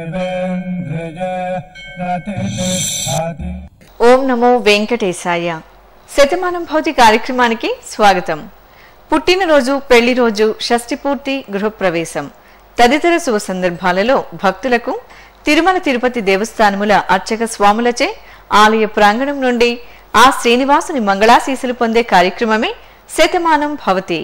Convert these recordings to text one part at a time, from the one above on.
ఓం నమో వెంకటేశాయ శతమానం భౌతి కార్యక్రమానికి స్వాగతం పుట్టినరోజు పెళ్లి రోజు షష్ఠి పూర్తి గృహప్రవేశం తదితర శుభ సందర్భాలలో భక్తులకు తిరుమల తిరుపతి దేవస్థానముల అర్చక స్వాములచే ఆలయ ప్రాంగణం నుండి ఆ శ్రీనివాసుని మంగళాశీసులు పొందే కార్యక్రమమే శతమానం భవతి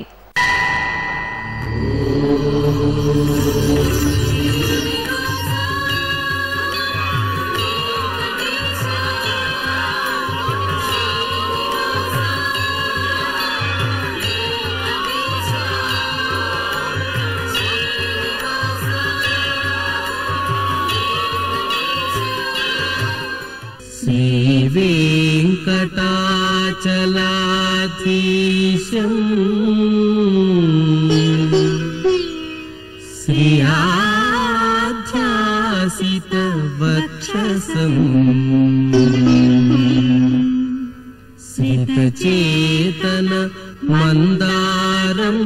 श्रीवेङ्कटाचलाधीशम् श्रियाध्यासितवक्षसम् श्रितचेतन मन्दारम्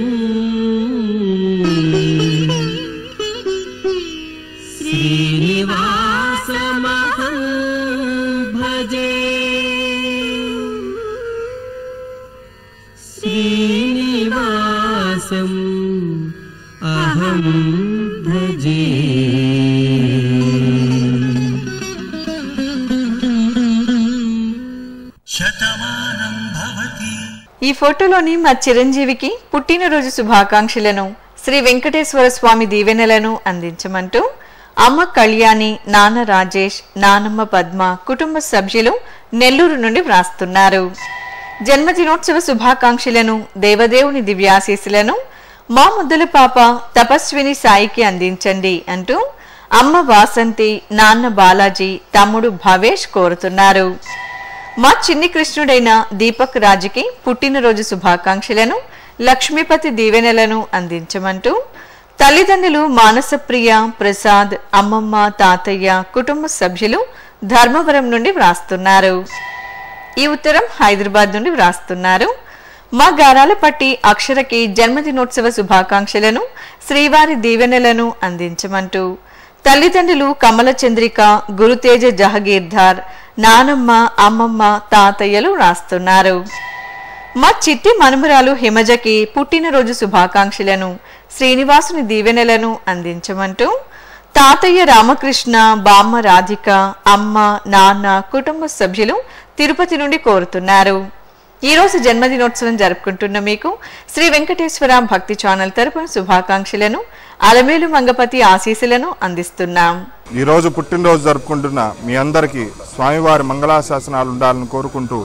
श्रीनिवासमहं भजे श्रीनिवासम् अहं भजे ఈ ఫోటోలోని మా చిరంజీవికి పుట్టినరోజు శుభాకాంక్షలను శ్రీ వెంకటేశ్వర స్వామి దీవెనలను అందించమంటూ అమ్మ కళ్యాణి నాన్న రాజేష్ నానమ్మ పద్మ కుటుంబ సభ్యులు నెల్లూరు నుండి వ్రాస్తున్నారు జన్మదినోత్సవ శుభాకాంక్షలను దేవదేవుని దివ్యాశీస్సులను మా ముద్దుల పాప తపస్విని సాయికి అందించండి అంటూ అమ్మ వాసంతి నాన్న బాలాజీ తమ్ముడు భవేష్ కోరుతున్నారు మా చిన్ని కృష్ణుడైన దీపక్ రాజుకి పుట్టినరోజు శుభాకాంక్షలను లక్ష్మీపతి దీవెనలను అందించమంటూ తల్లిదండ్రులు మానసప్రియ ప్రసాద్ అమ్మమ్మ తాతయ్య కుటుంబ సభ్యులు ధర్మవరం నుండి వ్రాస్తున్నారు ఈ ఉత్తరం హైదరాబాద్ నుండి వ్రాస్తున్నారు మా గారాల పట్టి అక్షరకి జన్మదినోత్సవ శుభాకాంక్షలను శ్రీవారి దీవెనలను అందించమంటూ తల్లిదండ్రులు కమల చంద్రిక గురుతేజ జహగీర్ధార్ నానమ్మ అమ్మమ్మ తాతయ్యలు రాస్తున్నారు మా చిట్టి మనుమరాలు హిమజకి పుట్టినరోజు శుభాకాంక్షలను శ్రీనివాసుని దీవెనలను అందించమంటూ తాతయ్య రామకృష్ణ బామ్మ రాధిక అమ్మ నాన్న కుటుంబ సభ్యులు తిరుపతి నుండి కోరుతున్నారు ఈ రోజు జన్మదినోత్సవం జరుపుకుంటున్న మీకు శ్రీ వెంకటేశ్వర భక్తి ఛానల్ తరపున శుభాకాంక్షలను అలమేలు మంగపతి ఆశీస్సులను అందిస్తున్నాం ఈ రోజు పుట్టినరోజు జరుపుకుంటున్న మీ అందరికీ స్వామివారి మంగళాశాసనాలు ఉండాలని కోరుకుంటూ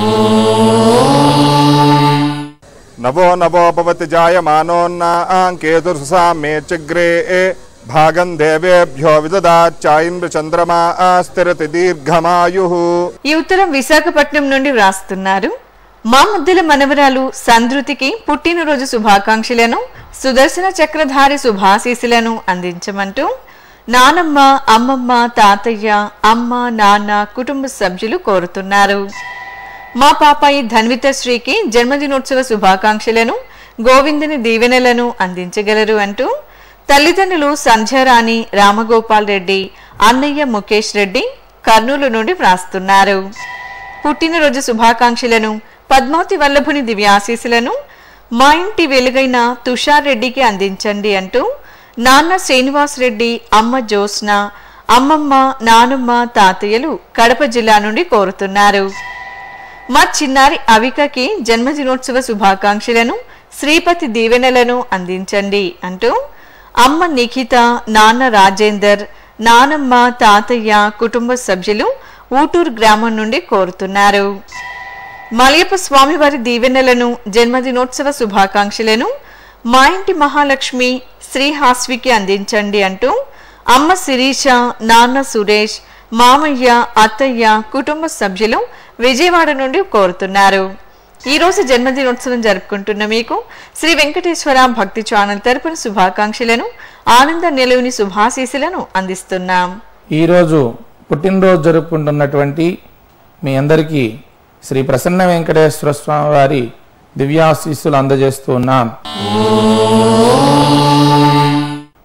నవో నవో భవతి జాయమానోన్నాంకేతుర్సామే చగ్రే భాగం దేవేభ్యో విదదాచాయింద్ర చంద్రమా స్థిరతి దీర్ఘమాయు ఈ ఉత్తరం విశాఖపట్నం నుండి వ్రాస్తున్నారు మా ముద్దుల మనవరాలు సంధృతికి పుట్టినరోజు శుభాకాంక్షలను సుదర్శన చక్రధారి శుభాశీసులను అందించమంటూ నానమ్మ అమ్మమ్మ తాతయ్య అమ్మ నాన్న కుటుంబ సభ్యులు కోరుతున్నారు మా పాపాయి ధన్విత శ్రీకి జన్మదినోత్సవ శుభాకాంక్షలను గోవిందుని దీవెనలను అందించగలరు అంటూ తల్లిదండ్రులు సంధ్యారాణి రామగోపాల్ రెడ్డి అన్నయ్య ముఖేష్ రెడ్డి కర్నూలు నుండి వ్రాస్తున్నారు పుట్టినరోజు శుభాకాంక్షలను పద్మావతి వల్లభుని దివ్యాశీసులను మా ఇంటి వెలుగైన తుషార్ రెడ్డికి అందించండి అంటూ నాన్న శ్రీనివాస్ రెడ్డి అమ్మ జ్యోత్స్న అమ్మమ్మ నానమ్మ తాతయ్యలు కడప జిల్లా నుండి కోరుతున్నారు మా చిన్నారి అవికకి జన్మదినోత్సవ శుభాకాంక్షలను శ్రీపతి దీవెనలను అందించండి అంటూ అమ్మ నిఖిత నాన్న రాజేందర్ నానమ్మ తాతయ్య కుటుంబ సభ్యులు ఊటూరు గ్రామం నుండి కోరుతున్నారు మలయప్ప స్వామివారి దీవెనలను జన్మదినోత్సవ శుభాకాంక్షలను మా ఇంటి మహాలక్ష్మి శ్రీహాస్వికి అందించండి అంటూ అమ్మ శిరీష నాన్న సురేష్ మామయ్య అత్తయ్య కుటుంబ సభ్యులు విజయవాడ నుండి కోరుతున్నారు ఈ రోజు జన్మదినోత్సవం జరుపుకుంటున్న మీకు శ్రీ వెంకటేశ్వర భక్తి ఛానల్ తరపున శుభాకాంక్షలను ఆనంద నిలువుని శుభాశీసులను అందిస్తున్నాం ఈరోజు పుట్టినరోజు జరుపుకుంటున్నటువంటి మీ అందరికీ శ్రీ ప్రసన్న వెంకటేశ్వర స్వామి వారి దివ్యాశీస్సులు అందజేస్తూ ఉన్నాం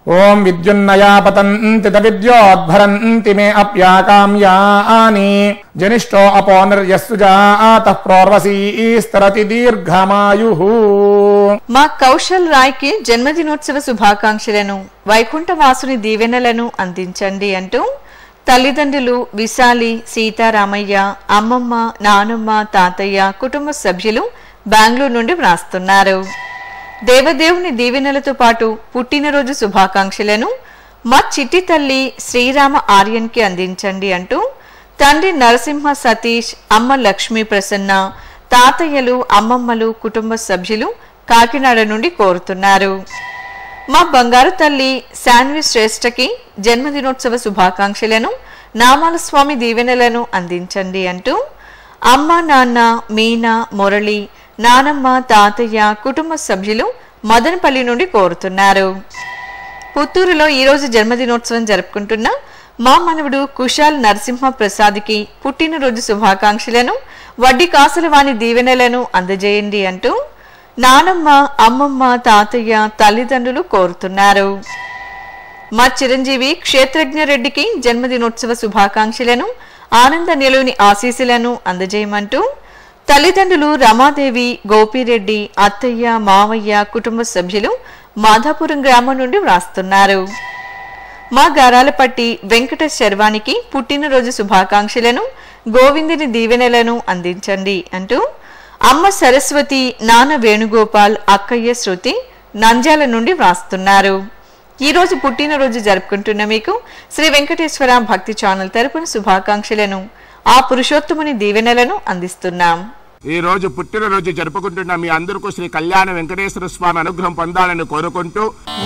ఓం విద్యున్నయా పతంతి విద్యోద్భరంతి మే అప్యాకామ్యాని జనిష్టో అపో నిర్యస్సు జాత ప్రోర్వసీస్తరతి దీర్ఘమాయు మా కౌశల్ రాయ్కి జన్మదినోత్సవ శుభాకాంక్షలను వైకుంఠవాసుని దీవెనలను అందించండి అంటూ తల్లిదండ్రులు విశాలి సీతారామయ్య అమ్మమ్మ నానమ్మ తాతయ్య కుటుంబ సభ్యులు బెంగళూరు నుండి వ్రాస్తున్నారు దేవదేవుని దీవెనలతో పాటు పుట్టినరోజు శుభాకాంక్షలను మా చిట్టి తల్లి శ్రీరామ ఆర్యన్కి అందించండి అంటూ తండ్రి నరసింహ సతీష్ అమ్మ లక్ష్మీ ప్రసన్న తాతయ్యలు అమ్మమ్మలు కుటుంబ సభ్యులు కాకినాడ నుండి కోరుతున్నారు మా బంగారు తల్లి శాన్వి శ్రేష్ఠకి జన్మదినోత్సవ శుభాకాంక్షలను నామాల స్వామి దీవెనలను అందించండి అంటూ అమ్మ నాన్న మీనా మురళి నానమ్మ తాతయ్య కుటుంబ సభ్యులు మదనపల్లి నుండి కోరుతున్నారు పుత్తూరులో ఈరోజు జన్మదినోత్సవం జరుపుకుంటున్న మా మనవడు కుశాల్ నరసింహ ప్రసాద్కి పుట్టినరోజు శుభాకాంక్షలను వడ్డీ కాసుల వాణి దీవెనలను అందజేయండి అంటూ నానమ్మ అమ్మమ్మ తాతయ్య తల్లిదండ్రులు కోరుతున్నారు మా చిరంజీవి క్షేత్రజ్ఞ రెడ్డికి జన్మదినోత్సవ శుభాకాంక్షలను ఆనంద నిలువుని ఆశీస్సులను అందజేయమంటూ తల్లిదండ్రులు రమాదేవి గోపిరెడ్డి అత్తయ్య మావయ్య కుటుంబ సభ్యులు మాధాపురం గ్రామం నుండి వ్రాస్తున్నారు మా గారాలపట్టి వెంకట శర్వానికి పుట్టినరోజు శుభాకాంక్షలను గోవిందుని దీవెనలను అందించండి అంటూ అమ్మ సరస్వతి నాన్న వేణుగోపాల్ అక్కయ్య శృతి నంద్యాల నుండి వ్రాస్తున్నారు ఈ రోజు పుట్టినరోజు జరుపుకుంటున్న మీకు శ్రీ వెంకటేశ్వర భక్తి ఛానల్ తరపున శుభాకాంక్షలను ఆ పురుషోత్తముని దీవెనలను అందిస్తున్నాం ఈ రోజు పుట్టినరోజు జరుపుకుంటున్న మీ అందరికీ శ్రీ కళ్యాణ వెంకటేశ్వర స్వామి అనుగ్రహం పొందాలని కోరుకుంటూ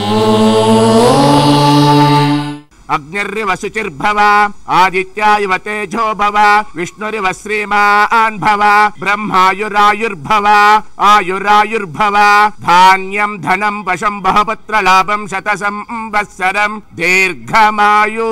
అగ్నిర్వ శుచిర్భవ ఆదిత్యాయువ తేజో భవ విష్ణురివ శ్రీమాన్ భవ బ్రహ్మాయురాయుర్భవ ఆయురాయుర్భవ ధాన్యం ధనం వశం బహపత్ర లాభం శత సంవత్సరం దీర్ఘమాయు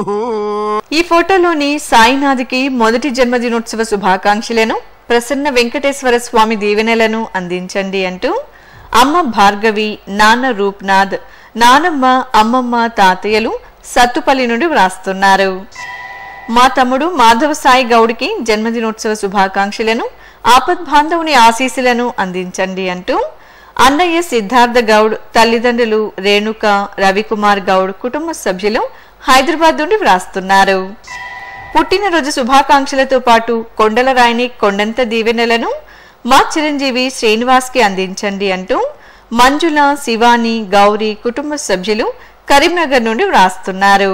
ఈ ఫోటోలోని సాయినాథ్కి మొదటి జన్మదినోత్సవ శుభాకాంక్షలను ప్రసన్న వెంకటేశ్వర స్వామి దీవెనలను అందించండి అంటూ అమ్మ భార్గవి నాన్న రూప్నాథ్ నానమ్మ అమ్మమ్మ తాతయ్యలు సత్తుపల్లి నుండి వ్రాస్తున్నారు మా తమ్ముడు మాధవ సాయి గౌడ్కి జన్మదినోత్సవ శుభాకాంక్షలను ఆపద్బాంధవుని ఆశీస్సులను అందించండి అంటూ అన్నయ్య సిద్ధార్థ గౌడ్ తల్లిదండ్రులు రేణుక రవికుమార్ గౌడ్ కుటుంబ సభ్యులు హైదరాబాద్ నుండి వ్రాస్తున్నారు పుట్టినరోజు శుభాకాంక్షలతో పాటు కొండల రాయిని కొండంత దీవెనలను మా చిరంజీవి శ్రీనివాస్కి అందించండి అంటూ మంజుల శివాని గౌరీ కుటుంబ సభ్యులు కరీంనగర్ నుండి వ్రాస్తున్నారు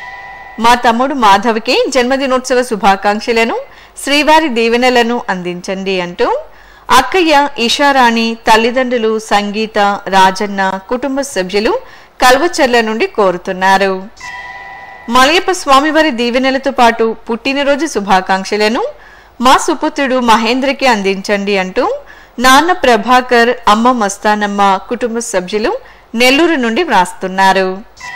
మా తమ్ముడు మాధవ్కి జన్మదినోత్సవ శుభాకాంక్షలను శ్రీవారి దీవెనలను అందించండి అంటూ అక్కయ్య ఇషారాణి తల్లిదండ్రులు సంగీత రాజన్న కుటుంబ సభ్యులు కల్వచర్ల నుండి కోరుతున్నారు మలయప్ప స్వామివారి దీవెనలతో పాటు పుట్టినరోజు శుభాకాంక్షలను మా సుపుత్రుడు మహేంద్రకి అందించండి అంటూ నాన్న ప్రభాకర్ అమ్మ మస్తానమ్మ కుటుంబ సభ్యులు నెల్లూరు నుండి వ్రాస్తున్నారు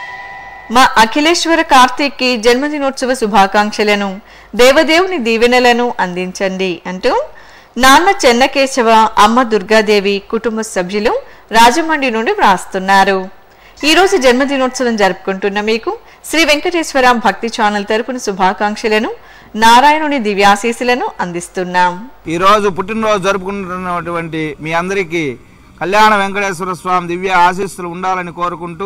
మా అఖిలేశ్వర కార్తీక్కి జన్మదినోత్సవ శుభాకాంక్షలను దేవదేవుని దీవెనలను అందించండి అంటూ నాన్న చెన్నకేశవ అమ్మ దుర్గాదేవి కుటుంబ సభ్యులు రాజమండ్రి నుండి వ్రాస్తున్నారు ఈ రోజు జన్మదినోత్సవం జరుపుకుంటున్న మీకు శ్రీ వెంకటేశ్వర భక్తి ఛానల్ తరపున శుభాకాంక్షలను నారాయణుని దివ్యాశీసులను అందిస్తున్నాం ఈ రోజు పుట్టినరోజు జరుపుకుంటున్నటువంటి మీ అందరికీ కళ్యాణ వెంకటేశ్వర స్వామి దివ్య ఆశీస్సులు ఉండాలని కోరుకుంటూ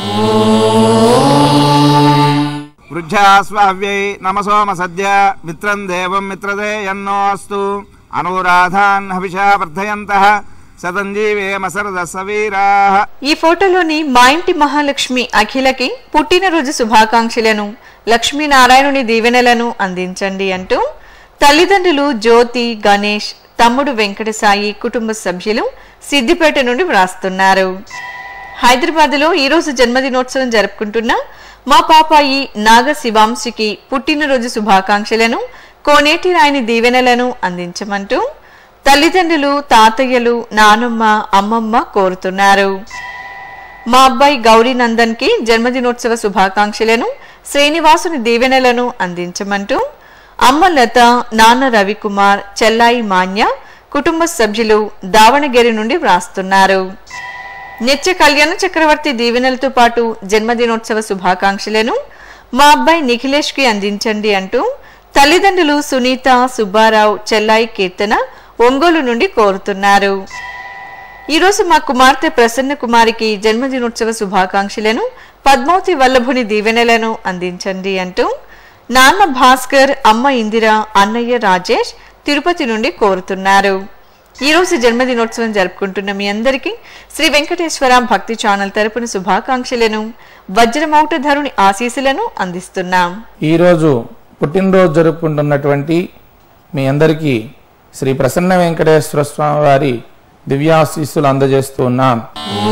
వృద్ధాస్వావ్యై నమసోమ సద్య మిత్రం దేవం మిత్రదే ఎన్నో అస్తు అనురాధాన్ హవిషా వర్ధయంత శతంజీవేమ సరద సవీరా ఈ ఫోటోలోని మా ఇంటి మహాలక్ష్మి అఖిలకి పుట్టినరోజు శుభాకాంక్షలను లక్ష్మీనారాయణుని దీవెనలను అందించండి అంటూ తల్లిదండ్రులు జ్యోతి గణేష్ తమ్ముడు వెంకటసాయి కుటుంబ సభ్యులు సిద్దిపేట నుండి వ్రాస్తున్నారు హైదరాబాద్లో ఈరోజు జన్మదినోత్సవం జరుపుకుంటున్న మా పాపాయి నాగ శివాంశికి పుట్టినరోజు శుభాకాంక్షలను కోనేటి రాయని దీవెనలను అందించమంటూ తల్లిదండ్రులు తాతయ్యలు నానమ్మ అమ్మమ్మ కోరుతున్నారు మా అబ్బాయి గౌరీ నందన్ కి జన్మదినోత్సవ శుభాకాంక్షలను శ్రీనివాసుని దీవెనలను అందించమంటూ అమ్మ లత నాన్న రవికుమార్ చెల్లాయి మాన్య కుటుంబ సభ్యులు దావణగిరి నుండి వ్రాస్తున్నారు నిత్య కళ్యాణ చక్రవర్తి దీవెనలతో పాటు జన్మదినోత్సవ శుభాకాంక్షలను మా అబ్బాయి నిఖిలేష్ కి అందించండి అంటూ తల్లిదండ్రులు సునీత సుబ్బారావు చెల్లాయి కీర్తన ఒంగోలు నుండి కోరుతున్నారు ఈరోజు మా కుమార్తె ప్రసన్న కుమారికి జన్మదినోత్సవ శుభాకాంక్షలను పద్మావతి వల్లభుని దీవెనలను అందించండి అంటూ నాన్న భాస్కర్ అమ్మ ఇందిర అన్నయ్య రాజేష్ తిరుపతి నుండి కోరుతున్నారు ఈ రోజు జన్మదినోత్సవం జరుపుకుంటున్న మీ అందరికీ శ్రీ వెంకటేశ్వర భక్తి ఛానల్ తరపున శుభాకాంక్షలను వజ్రమౌటధరుని ఆశీస్సులను అందిస్తున్నాం ఈరోజు పుట్టినరోజు జరుపుకుంటున్నటువంటి మీ అందరికీ శ్రీ ప్రసన్న వెంకటేశ్వర స్వామి వారి దివ్యాశీస్సులు అందజేస్తూ ఉన్నాం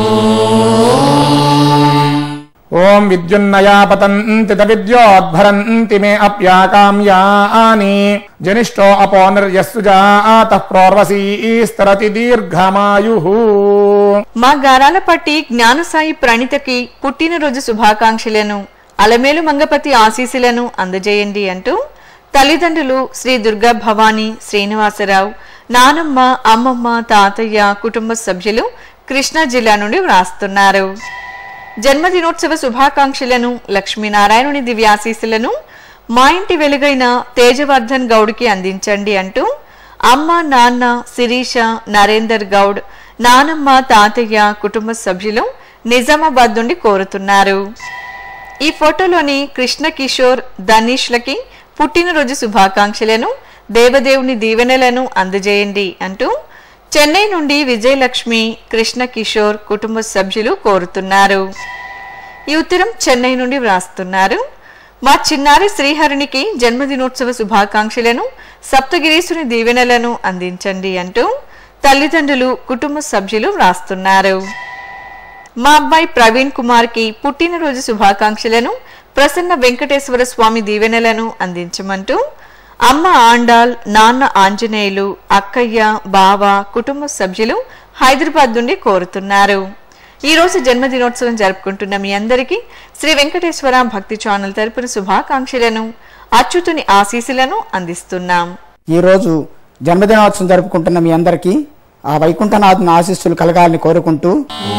ఓం విద్యున్నయా పతంతి విద్యోద్భరంతి మే అప్యాకామ్యాని జనిష్టో అపో నిర్యస్సు జాత ప్రోర్వసీస్తరతి దీర్ఘమాయు మా గారాల పట్టి జ్ఞానసాయి ప్రణితకి పుట్టినరోజు శుభాకాంక్షలను అలమేలు మంగపతి ఆశీస్సులను అందజేయండి అంటూ తల్లిదండ్రులు శ్రీ దుర్గా భవానీ శ్రీనివాసరావు నానమ్మ అమ్మమ్మ తాతయ్య కుటుంబ సభ్యులు కృష్ణా జిల్లా నుండి వ్రాస్తున్నారు జన్మదినోత్సవ శుభాకాంక్షలను లక్ష్మీనారాయణుని దివ్యాశీస్సులను మా ఇంటి వెలుగైన తేజవర్ధన్ గౌడ్కి అందించండి అంటూ అమ్మ నాన్న శిరీష నరేందర్ గౌడ్ నానమ్మ తాతయ్య కుటుంబ సభ్యులు నిజామాబాద్ నుండి కోరుతున్నారు ఈ ఫోటోలోని కృష్ణ కిషోర్ ధనీష్లకి పుట్టినరోజు శుభాకాంక్షలను దేవదేవుని దీవెనలను అందజేయండి అంటూ చెన్నై నుండి విజయలక్ష్మి కృష్ణ కిషోర్ కుటుంబ సభ్యులు కోరుతున్నారు ఈ ఉత్తరం చెన్నై నుండి వ్రాస్తున్నారు మా చిన్నారి శ్రీహరినికి జన్మదినోత్సవ శుభాకాంక్షలను సప్తగిరీసుని దీవెనలను అందించండి అంటూ తల్లిదండ్రులు కుటుంబ సభ్యులు వ్రాస్తున్నారు మా అబ్బాయి ప్రవీణ్ కుమార్ కి పుట్టినరోజు శుభాకాంక్షలను ప్రసన్న వెంకటేశ్వర స్వామి దీవెనలను అందించమంటూ అమ్మ ఆండాల్ నాన్న ఆంజనేయులు అక్కయ్య బావ కుటుంబ సభ్యులు హైదరాబాద్ నుండి కోరుతున్నారు ఈ రోజు జన్మదినోత్సవం జరుపుకుంటున్న మీ అందరికీ శ్రీ వెంకటేశ్వర భక్తి ఛానల్ తరపున శుభాకాంక్షలను అచ్యుతుని ఆశీస్సులను అందిస్తున్నాం ఈరోజు జన్మదినోత్సవం జరుపుకుంటున్న మీ అందరికీ ఆ వైకుంఠనాథుని ఆశీస్సులు కలగాలని కోరుకుంటూ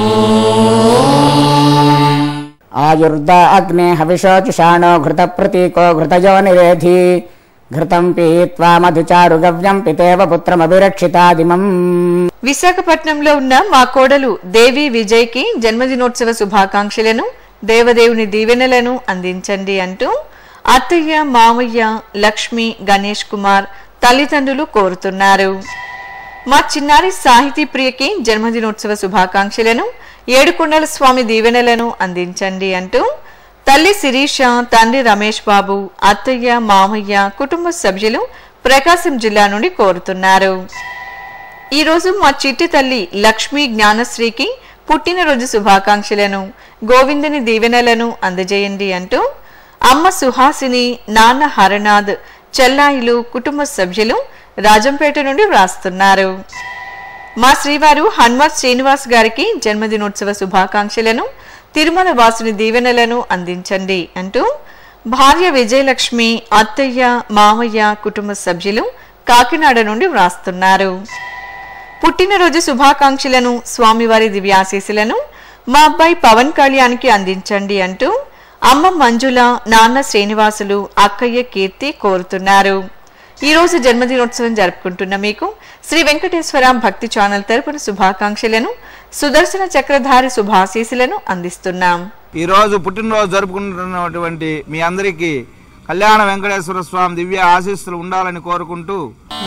ఆయుర్ద అగ్నే హవిషోచుషాణో ఘృత ప్రతీకో ఘృతజో నిరేధి ఘృతం పీత్వా మధుచారు గవ్యం పితేవ పుత్రమభిరక్షితాదిమం విశాఖపట్నంలో ఉన్న మా కోడలు దేవి విజయ్ కి జన్మదినోత్సవ శుభాకాంక్షలను దేవదేవుని దీవెనలను అందించండి అంటూ అత్తయ్య మామయ్య లక్ష్మి గణేష్ కుమార్ తల్లిదండ్రులు కోరుతున్నారు మా చిన్నారి సాహితీ ప్రియకి జన్మదినోత్సవ శుభాకాంక్షలను ఏడుకొండల స్వామి దీవెనలను అందించండి అంటూ తల్లి శిరీష తండ్రి రమేష్ బాబు అత్తయ్య మామయ్య కుటుంబ సభ్యులు ప్రకాశం జిల్లా నుండి కోరుతున్నారు ఈ రోజు మా చిట్టి తల్లి లక్ష్మీ జ్ఞానశ్రీకి పుట్టినరోజు శుభాకాంక్షలను గోవిందుని దీవెనలను అందజేయండి అంటూ అమ్మ సుహాసిని నాన్న హరనాథ్ చెల్లాయిలు కుటుంబ సభ్యులు రాజంపేట నుండి వ్రాస్తున్నారు మా శ్రీవారు హనుమత్ శ్రీనివాస్ గారికి జన్మదినోత్సవ శుభాకాంక్షలను తిరుమల వాసుని దీవెనలను అందించండి అంటూ భార్య విజయలక్ష్మి అత్తయ్య మామయ్య కుటుంబ సభ్యులు కాకినాడ నుండి వ్రాస్తున్నారు పుట్టినరోజు శుభాకాంక్షలను స్వామివారి దివ్యాశీస్సులను మా అబ్బాయి పవన్ కళ్యాణ్కి అందించండి అంటూ అమ్మ మంజుల నాన్న శ్రీనివాసులు అక్కయ్య కీర్తి కోరుతున్నారు ఈ రోజు జన్మదినోత్సవం జరుపుకుంటున్న మీకు శ్రీ వెంకటేశ్వర భక్తి ఛానల్ తరపున శుభాకాంక్షలను సుదర్శన చక్రధారి శుభాశీస్సులను అందిస్తున్నాం ఈరోజు పుట్టినరోజు జరుపుకుంటున్నటువంటి మీ అందరికీ కళ్యాణ వెంకటేశ్వర స్వామి దివ్య ఆశీస్సులు ఉండాలని కోరుకుంటూ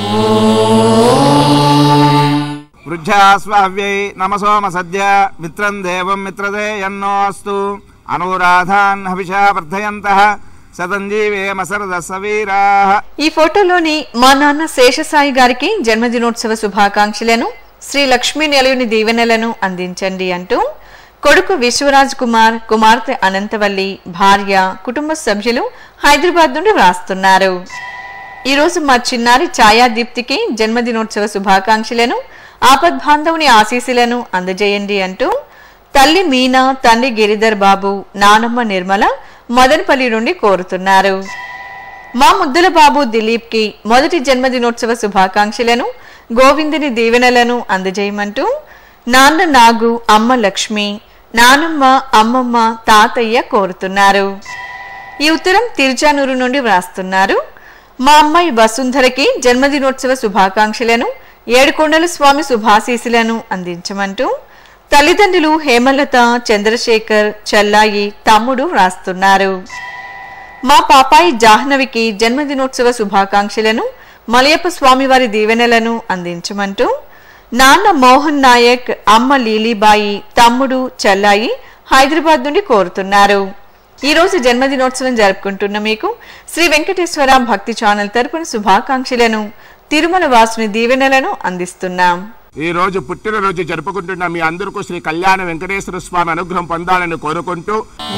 వృద్ధాస్వావ్యై నమసోమ సద్య మిత్రం దేవం మిత్రదే ఎన్నోస్తు అనురాధాన్ హవిషా వర్ధయంత శతంజీవేమ సరద సవీరా ఈ ఫోటోలోని మా నాన్న శేషసాయి గారికి జన్మదినోత్సవ శుభాకాంక్షలను శ్రీ లక్ష్మీ నిలయుని దీవెనలను అందించండి అంటూ కొడుకు విశ్వరాజ్ కుమార్ కుమార్తె అనంతవల్లి భార్య కుటుంబ సభ్యులు హైదరాబాద్ నుండి వ్రాస్తున్నారు ఈ రోజు మా చిన్నారి ఛాయాదీప్తికి జన్మదినోత్సవ శుభాకాంక్షలను ఆపద్బాంధవుని ఆశీస్సులను అందజేయండి అంటూ తల్లి మీనా తండ్రి గిరిధర్ బాబు నానమ్మ నిర్మల మదనపల్లి నుండి కోరుతున్నారు మా ముద్దుల బాబు దిలీప్ కి మొదటి జన్మదినోత్సవ శుభాకాంక్షలను గోవిందుని దీవెనలను అందజేయమంటూ నాన్న నాగు అమ్మ లక్ష్మి నానమ్మ అమ్మమ్మ తాతయ్య కోరుతున్నారు ఈ ఉత్తరం తిరుచానూరు నుండి వ్రాస్తున్నారు మా అమ్మాయి వసుంధరకి జన్మదినోత్సవ శుభాకాంక్షలను ఏడుకొండల స్వామి శుభాశీసులను అందించమంటూ తల్లిదండ్రులు హేమలత చంద్రశేఖర్ చెల్లాయి తమ్ముడు వ్రాస్తున్నారు మా పాపాయి జాహ్నవికి జన్మదినోత్సవ శుభాకాంక్షలను మలయప్ప స్వామివారి దీవెనలను అందించమంటూ నాన్న మోహన్ నాయక్ అమ్మ లీలీబాయి తమ్ముడు చెల్లాయి హైదరాబాద్ నుండి కోరుతున్నారు ఈ రోజు జన్మదినోత్సవం జరుపుకుంటున్న మీకు శ్రీ వెంకటేశ్వర భక్తి ఛానల్ తరపున శుభాకాంక్షలను తిరుమల వాసుని దీవెనలను అందిస్తున్నాం ఈ రోజు పుట్టినరోజు జరుపుకుంటున్న మీ అందరికీ శ్రీ కళ్యాణ వెంకటేశ్వర స్వామి అనుగ్రహం పొందాలని కోరుకుంటూ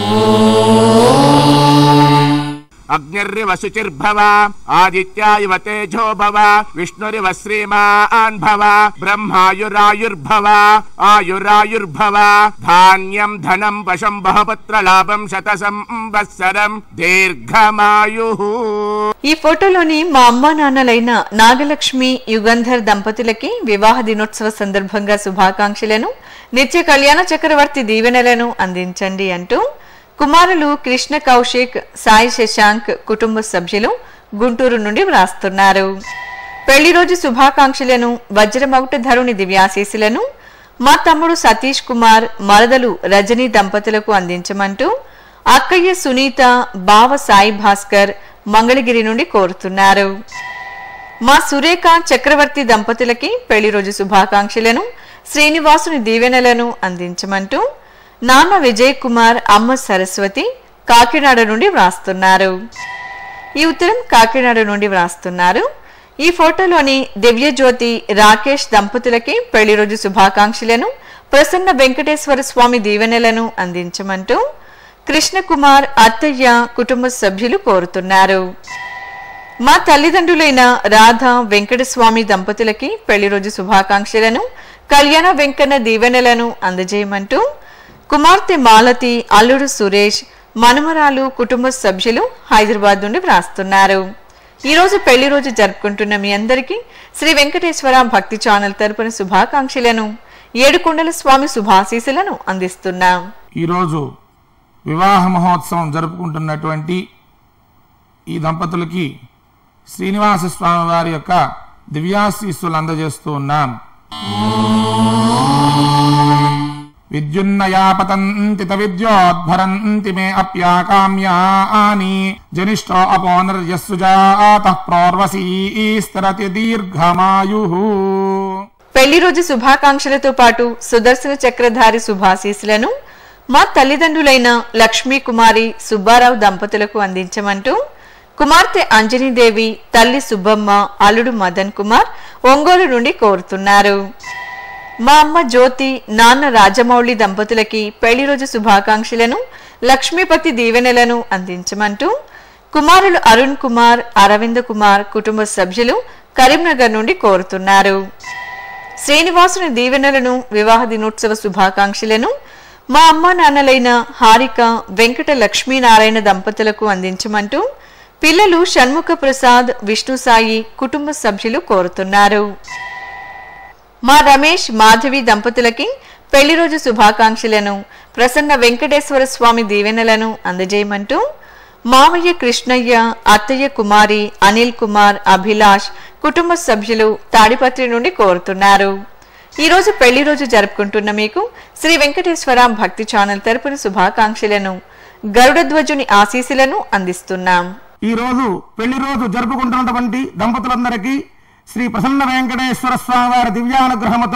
అగ్నిర్వ శుచిర్భవ ఆదిత్యాయువ తేజో భవ విష్ణురివ శ్రీమాన్ భవ బ్రహ్మాయురాయుర్భవ ఆయురాయుర్భవ ధాన్యం ధనం వశం బహపత్ర లాభం శత సంవత్సరం దీర్ఘమాయు ఈ ఫోటోలోని మా అమ్మా నాన్నలైన నాగలక్ష్మి యుగంధర్ దంపతులకి వివాహ దినోత్సవ సందర్భంగా శుభాకాంక్షలను నిత్య కళ్యాణ చక్రవర్తి దీవెనలను అందించండి అంటూ కుమారులు కృష్ణ కౌశిక్ సాయి శశాంక్ కుటుంబ సభ్యులు గుంటూరు నుండి వ్రాస్తున్నారు పెళ్లి రోజు శుభాకాంక్షలను వజ్రమౌట ధరుని దివ్యాశీసులను మా తమ్ముడు సతీష్ కుమార్ మరదలు రజనీ దంపతులకు అందించమంటూ అక్కయ్య సునీత బావ సాయి భాస్కర్ మంగళగిరి నుండి కోరుతున్నారు మా సురేఖ చక్రవర్తి దంపతులకి పెళ్లి రోజు శుభాకాంక్షలను శ్రీనివాసుని దీవెనలను అందించమంటూ నాన్న విజయ్ కుమార్ అమ్మ సరస్వతి కాకినాడ నుండి వ్రాస్తున్నారు ఈ ఉత్తరం కాకినాడ నుండి వ్రాస్తున్నారు ఈ ఫోటోలోని దివ్యజ్యోతి రాకేష్ దంపతులకి పెళ్లి రోజు శుభాకాంక్షలను ప్రసన్న వెంకటేశ్వర స్వామి దీవెనలను అందించమంటూ కృష్ణకుమార్ అత్తయ్య కుటుంబ సభ్యులు కోరుతున్నారు మా తల్లిదండ్రులైన రాధ వెంకటస్వామి దంపతులకి పెళ్లి రోజు శుభాకాంక్షలను కళ్యాణ వెంకన్న దీవెనలను అందజేయమంటూ కుమార్తె మాలతి అల్లుడు సురేష్ మనుమరాలు కుటుంబ సభ్యులు హైదరాబాద్ నుండి వ్రాస్తున్నారు ఈ రోజు పెళ్లి రోజు జరుపుకుంటున్న మీ అందరికీ శ్రీ వెంకటేశ్వర భక్తి ఛానల్ తరపున శుభాకాంక్షలను ఏడుకొండల స్వామి శుభాశీసులను అందిస్తున్నాం ఈరోజు వివాహ మహోత్సవం జరుపుకుంటున్నటువంటి ఈ దంపతులకి శ్రీనివాస స్వామి వారి యొక్క దివ్యాశీస్సులు అందజేస్తూ ఉన్నాం విద్యున్నయా పతంతి విద్యోద్భరంతి మే అప్యాకామ్యాని జనిష్టో అపోనర్యస్సుజాత ప్రోర్వసీస్తరతి దీర్ఘమాయు పెళ్లి రోజు శుభాకాంక్షలతో పాటు సుదర్శన చక్రధారి శుభాశీసులను మా తల్లిదండ్రులైన లక్ష్మీ కుమారి సుబ్బారావు దంపతులకు అందించమంటూ కుమార్తె అంజనీదేవి తల్లి సుబ్బమ్మ అల్లుడు మదన్ కుమార్ ఒంగోలు నుండి కోరుతున్నారు మా అమ్మ జ్యోతి నాన్న రాజమౌళి దంపతులకి పెళ్లి రోజు శుభాకాంక్షలను లక్ష్మీపతి దీవెనలను అందించమంటూ కుమారులు అరుణ్ కుమార్ అరవింద్ కుమార్ కుటుంబ సభ్యులు కరీంనగర్ నుండి కోరుతున్నారు శ్రీనివాసుని దీవెనలను వివాహ దినోత్సవ శుభాకాంక్షలను మా అమ్మా నాన్నలైన హారిక వెంకట లక్ష్మీనారాయణ దంపతులకు అందించమంటూ పిల్లలు షణ్ముఖ ప్రసాద్ విష్ణు సాయి కుటుంబ సభ్యులు కోరుతున్నారు మా రమేష్ మాధవి దంపతులకి పెళ్లి రోజు శుభాకాంక్షలను ప్రసన్న వెంకటేశ్వర స్వామి దీవెనలను అందజేయమంటూ మామయ్య కృష్ణయ్య అత్తయ్య కుమారి అనిల్ కుమార్ అభిలాష్ కుటుంబ సభ్యులు తాడిపత్రి నుండి కోరుతున్నారు ఈ రోజు పెళ్లి రోజు జరుపుకుంటున్న మీకు శ్రీ వెంకటేశ్వర భక్తి ఛానల్ తరపున శుభాకాంక్షలను గరుడధ్వజుని ఆశీస్సులను అందిస్తున్నాం ఈ రోజు పెళ్లి రోజు జరుపుకుంటున్నటువంటి దంపతులందరికీ శ్రీ ప్రసన్న వెంకటేశ్వర స్వామి వారి దివ్యానుగ్రహముతో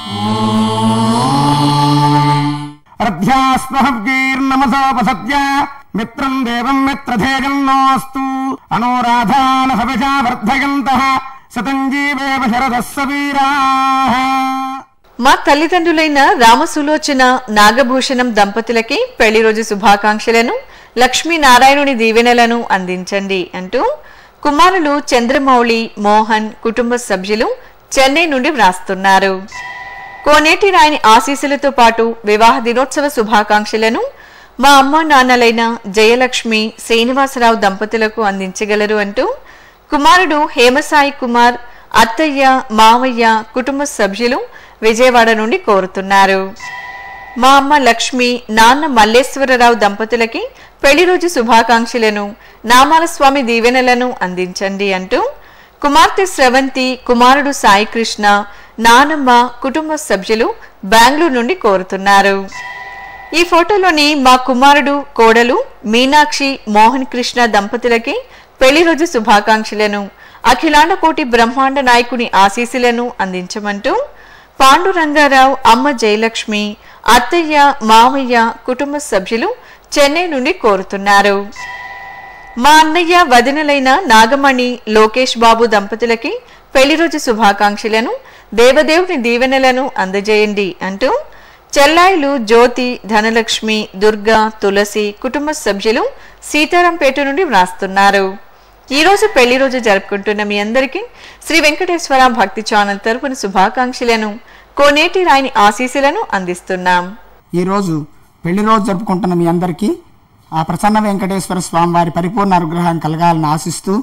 అర్ధ్యాస్మహీర్నమసోపసత్య మిత్రం దేవం మిత్రధేజన్నోస్తు అనోరాధాన సవిషా వర్ధయంత శతంజీవేవ శరదస్స వీరా మా తల్లిదండ్రులైన రామసులోచన నాగభూషణం దంపతులకి పెళ్లి రోజు శుభాకాంక్షలను లక్ష్మీనారాయణుని దీవెనలను అందించండి అంటూ కుమారులు చంద్రమౌళి మోహన్ కుటుంబ సభ్యులు చెన్నై నుండి వ్రాస్తున్నారు కోనేటి రాయని ఆశీస్సులతో పాటు వివాహ దినోత్సవ శుభాకాంక్షలను మా అమ్మ నాన్నలైన జయలక్ష్మి శ్రీనివాసరావు దంపతులకు అందించగలరు అంటూ కుమారుడు హేమసాయి కుమార్ అత్తయ్య మావయ్య కుటుంబ సభ్యులు విజయవాడ నుండి కోరుతున్నారు మా అమ్మ లక్ష్మి నాన్న మల్లేశ్వరరావు దంపతులకి పెళ్లి రోజు శుభాకాంక్షలను నామాల స్వామి దీవెనలను అందించండి అంటూ కుమార్తె స్రవంతి కుమారుడు సాయి కృష్ణ నానమ్మ కుటుంబ సభ్యులు బెంగళూరు నుండి కోరుతున్నారు ఈ ఫోటోలోని మా కుమారుడు కోడలు మీనాక్షి మోహన్ కృష్ణ దంపతులకి పెళ్లి రోజు శుభాకాంక్షలను అఖిలాండ కోటి బ్రహ్మాండ నాయకుని ఆశీస్సులను అందించమంటూ పాండురంగారావు అమ్మ జయలక్ష్మి అత్తయ్య మామయ్య కుటుంబ సభ్యులు చెన్నై నుండి కోరుతున్నారు మా అన్నయ్య వదినలైన నాగమణి లోకేష్ బాబు దంపతులకి పెళ్లి రోజు శుభాకాంక్షలను దేవదేవుని దీవెనలను అందజేయండి అంటూ చెల్లాయిలు జ్యోతి ధనలక్ష్మి దుర్గా తులసి కుటుంబ సభ్యులు సీతారాంపేట నుండి వ్రాస్తున్నారు ఈ రోజు పెళ్లి రోజు జరుపుకుంటున్న మీ అందరికీ శ్రీ వెంకటేశ్వర భక్తి ఛానల్ తరపున శుభాకాంక్షలను కోనేటి రాయిని ఆశీస్సులను అందిస్తున్నాం ఈరోజు పెళ్లి రోజు జరుపుకుంటున్న మీ అందరికీ ఆ ప్రసన్న వెంకటేశ్వర స్వామి వారి పరిపూర్ణ అనుగ్రహం కలగాలని ఆశిస్తూ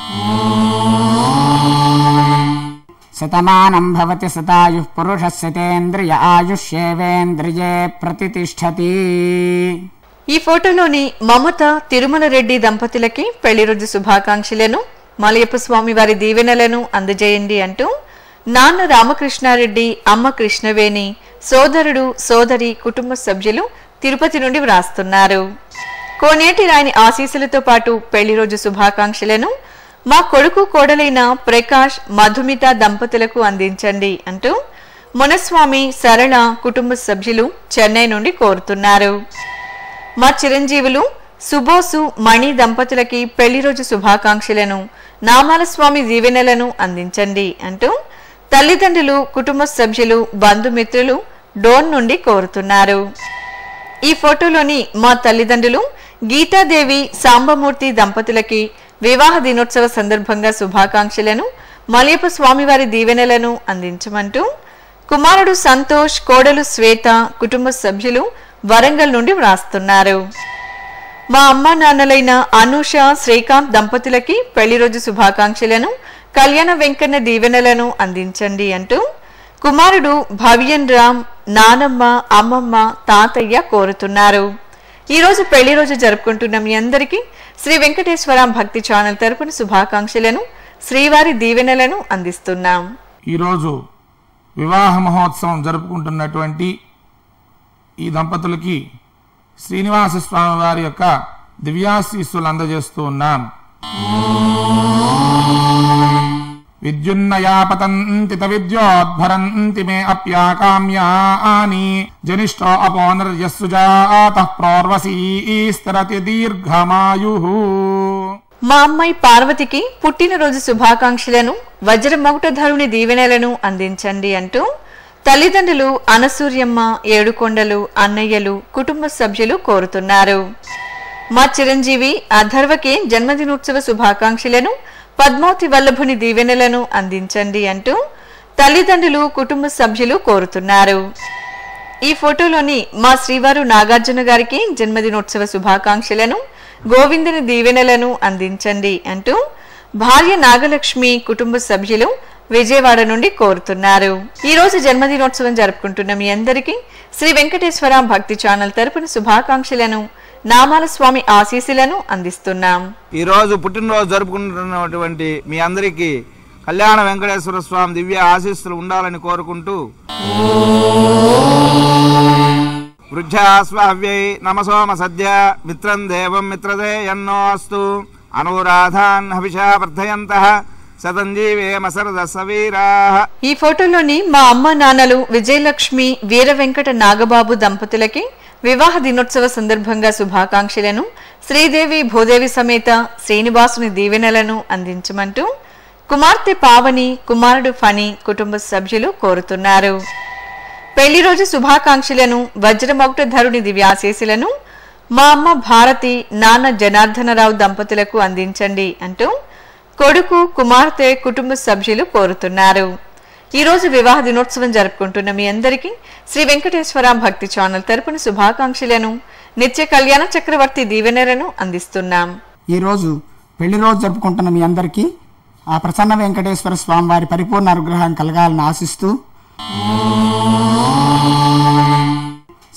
శతమానం భవతి శతాయు పురుష శతేంద్రియ ఆయుష్యేవేంద్రియే ప్రతిష్టతి ఈ ఫోటోలోని మమత తిరుమల రెడ్డి దంపతులకి పెళ్లి రోజు శుభాకాంక్షలను మలయప్ప స్వామి వారి దీవెనలను అందజేయండి అంటూ నాన్న రామకృష్ణారెడ్డి అమ్మ కృష్ణవేణి సోదరుడు సోదరి కుటుంబ సభ్యులు తిరుపతి నుండి వ్రాస్తున్నారు కోనేటి రాయని ఆశీస్సులతో పాటు పెళ్లి రోజు శుభాకాంక్షలను మా కొడుకు కోడలైన ప్రకాష్ మధుమిత దంపతులకు అందించండి అంటూ మునస్వామి సరళ కుటుంబ సభ్యులు చెన్నై నుండి కోరుతున్నారు మా చిరంజీవులు సుబోసు మణి దంపతులకి పెళ్లి రోజు శుభాకాంక్షలను నామాల స్వామి దీవెనలను అందించండి అంటూ తల్లిదండ్రులు కుటుంబ సభ్యులు బంధుమిత్రులు డోన్ నుండి కోరుతున్నారు ఈ ఫోటోలోని మా తల్లిదండ్రులు గీతాదేవి సాంబమూర్తి దంపతులకి వివాహ దినోత్సవ సందర్భంగా శుభాకాంక్షలను మలయప్ప స్వామివారి దీవెనలను అందించమంటూ కుమారుడు సంతోష్ కోడలు శ్వేత కుటుంబ సభ్యులు వరంగల్ నుండి వ్రాస్తున్నారు మా అమ్మా నాన్నలైన అనూష శ్రీకాంత్ దంపతులకి పెళ్లి రోజు శుభాకాంక్షలను కళ్యాణ వెంకన్న దీవెనలను అందించండి అంటూ కుమారుడు భవ్యన్ రామ్ నానమ్మ అమ్మమ్మ తాతయ్య కోరుతున్నారు ఈ రోజు పెళ్లి రోజు జరుపుకుంటున్న మీ అందరికీ శ్రీ వెంకటేశ్వర భక్తి ఛానల్ తరపున శుభాకాంక్షలను శ్రీవారి దీవెనలను అందిస్తున్నాం ఈరోజు వివాహ మహోత్సవం జరుపుకుంటున్నటువంటి ఈ దంపతులకి శ్రీనివాస స్వామి వారి యొక్క దివ్యాశీస్సులు అందజేస్తూ ఉన్నాం విద్యున్నయా పతంతి విద్యోద్భరంతి మే అప్యాకామ్యాని జనిష్టో అపోనర్యస్సుజాత ప్రోర్వసీ స్థిరతి దీర్ఘమాయు మా అమ్మాయి పార్వతికి పుట్టినరోజు శుభాకాంక్షలను వజ్రమౌటధరుని దీవెనలను అందించండి అంటూ తల్లిదండ్రులు అనసూర్యమ్మ ఏడుకొండలు అన్నయ్యలు కుటుంబ సభ్యులు కోరుతున్నారు మా చిరంజీవి అధర్వకి జన్మదినోత్సవ శుభాకాంక్షలను పద్మావతి వల్లభుని దీవెనలను అందించండి అంటూ తల్లిదండ్రులు కుటుంబ సభ్యులు కోరుతున్నారు ఈ ఫోటోలోని మా శ్రీవారు నాగార్జున గారికి జన్మదినోత్సవ శుభాకాంక్షలను గోవిందుని దీవెనలను అందించండి అంటూ భార్య నాగలక్ష్మి కుటుంబ సభ్యులు విజయవాడ నుండి కోరుతున్నారు ఈ రోజు జన్మదినోత్సవం జరుపుకుంటున్న మీ అందరికీ శ్రీ వెంకటేశ్వర భక్తి ఛానల్ తరపున శుభాకాంక్షలను నామాల స్వామి ఆశీస్సులను అందిస్తున్నాం ఈరోజు పుట్టినరోజు జరుపుకుంటున్నటువంటి మీ అందరికీ కళ్యాణ వెంకటేశ్వర స్వామి దివ్య ఆశీస్సులు ఉండాలని కోరుకుంటూ వృద్ధాస్వావ్యై నమసోమ సద్య మిత్రం దేవం మిత్రదే ఎన్నోస్తు అనురాధాన్ హవిషా వర్ధయంత సతంజీవేమ సరద సవీరా ఈ ఫోటోలోని మా అమ్మ నాన్నలు విజయలక్ష్మి వీర వెంకట నాగబాబు దంపతులకి వివాహ దినోత్సవ సందర్భంగా శుభాకాంక్షలను శ్రీదేవి భూదేవి సమేత శ్రీనివాసుని దీవెనలను అందించమంటూ కుమార్తె పావని కుమారుడు ఫణి కుటుంబ సభ్యులు కోరుతున్నారు పెళ్లి రోజు శుభాకాంక్షలను వజ్రమౌట ధరుని దివ్యాశీసులను మా అమ్మ భారతి నాన్న జనార్దనరావు దంపతులకు అందించండి అంటూ కొడుకు కుమార్తె కుటుంబ సభ్యులు కోరుతున్నారు ఈ రోజు వివాహ దినోత్సవం జరుపుకుంటున్న మీ అందరికీ శ్రీ వెంకటేశ్వర భక్తి ఛానల్ తరపున శుభాకాంక్షలను నిత్య కళ్యాణ చక్రవర్తి దీవెనలను అందిస్తున్నాం ఈరోజు పెళ్లి రోజు జరుపుకుంటున్న మీ అందరికీ ఆ ప్రసన్న వెంకటేశ్వర స్వామి వారి పరిపూర్ణ అనుగ్రహం కలగాలని ఆశిస్తూ ఓం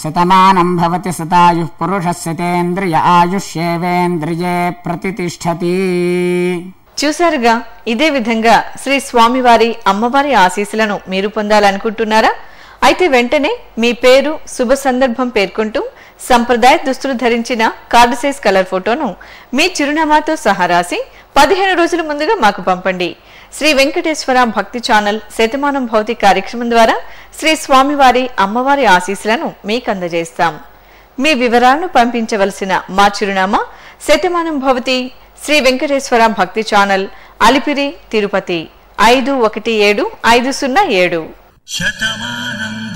శతమానం భవతి శతాయు పురుషస్యతేంద్రియ ఆయుష్యేవేంద్రియే ప్రతిష్టతి చూశారుగా ఇదే విధంగా శ్రీ స్వామివారి అమ్మవారి ఆశీస్సులను మీరు పొందాలనుకుంటున్నారా అయితే వెంటనే మీ పేరు శుభ సందర్భం పేర్కొంటూ సంప్రదాయ దుస్తులు ధరించిన కార్డు సైజ్ కలర్ ఫోటోను మీ చిరునామాతో సహా రాసి పదిహేను రోజుల ముందుగా మాకు పంపండి శ్రీ వెంకటేశ్వర భక్తి ఛానల్ శతమానం భౌతి కార్యక్రమం ద్వారా శ్రీ స్వామివారి అమ్మవారి ఆశీస్సులను మీకు అందజేస్తాం మీ వివరాలను పంపించవలసిన మా చిరునామా శతమానం భవతి శ్రీ వెంకటేశ్వర భక్తి ఛానల్ అలిపిరి తిరుపతి ఐదు ఒకటి ఏడు ఐదు సున్నా ఏడు శతమానం